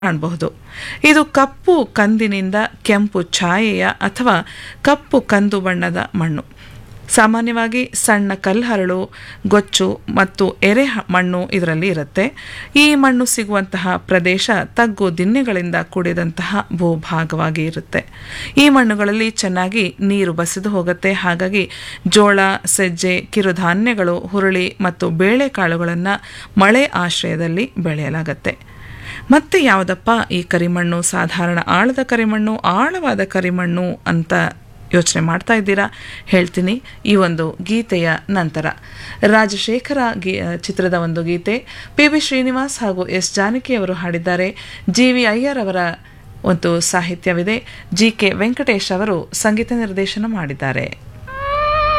ಕಾಣಬಹುದು ಇದು ಕಪ್ಪು ಕಂದಿನಿಂದ ಕೆಂಪು ಛಾಯೆಯ ಅಥವಾ ಕಪ್ಪು ಕಂದು ಬಣ್ಣದ ಮಣ್ಣು ಸಾಮಾನ್ಯವಾಗಿ ಸಣ್ಣ ಕಲ್ಹರಳು ಗೊಚ್ಚು ಮತ್ತು ಎರೆ ಹ- ಮಣ್ಣು ಇದರಲ್ಲಿ ಇರುತ್ತೆ ಈ ಮಣ್ಣು ಸಿಗುವಂತಹ ಪ್ರದೇಶ ತಗ್ಗು ದಿನ್ನೆಗಳಿಂದ ಕೂಡಿದಂತಹ ಭೂಭಾಗವಾಗಿ ಇರುತ್ತೆ ಈ ಮಣ್ಣುಗಳಲ್ಲಿ ಚೆನ್ನಾಗಿ ನೀರು ಬಸಿದು ಹೋಗುತ್ತೆ ಹಾಗಾಗಿ ಜೋಳ ಸಜ್ಜೆ ಕಿರುಧಾನ್ಯಗಳು ಹುರುಳಿ ಮತ್ತು ಬೇಳೆಕಾಳುಗಳನ್ನು ಮಳೆ ಆಶ್ರಯದಲ್ಲಿ ಬೆಳೆಯಲಾಗತ್ತೆ ಮತ್ತೆ ಯಾವುದಪ್ಪ ಈ ಕರಿಮಣ್ಣು ಸಾಧಾರಣ ಆಳದ ಕರಿಮಣ್ಣು ಆಳವಾದ ಕರಿಮಣ್ಣು ಅಂತ ಯೋಚನೆ ಮಾಡ್ತಾ ಇದ್ದೀರಾ ಹೇಳ್ತೀನಿ ಈ ಒಂದು ಗೀತೆಯ ನಂತರ ರಾಜಶೇಖರ ಗೀ ಚಿತ್ರದ ಒಂದು ಗೀತೆ ಪಿ ಬಿ ಶ್ರೀನಿವಾಸ್ ಹಾಗೂ ಎಸ್ ಜಾನಕಿ ಅವರು ಹಾಡಿದ್ದಾರೆ ಜಿ ವಿ ಅಯ್ಯರ್ ಅವರ ಒಂದು ಸಾಹಿತ್ಯವಿದೆ ಜಿ ಕೆ ವೆಂಕಟೇಶ್ ಅವರು ಸಂಗೀತ ನಿರ್ದೇಶನ ಮಾಡಿದ್ದಾರೆ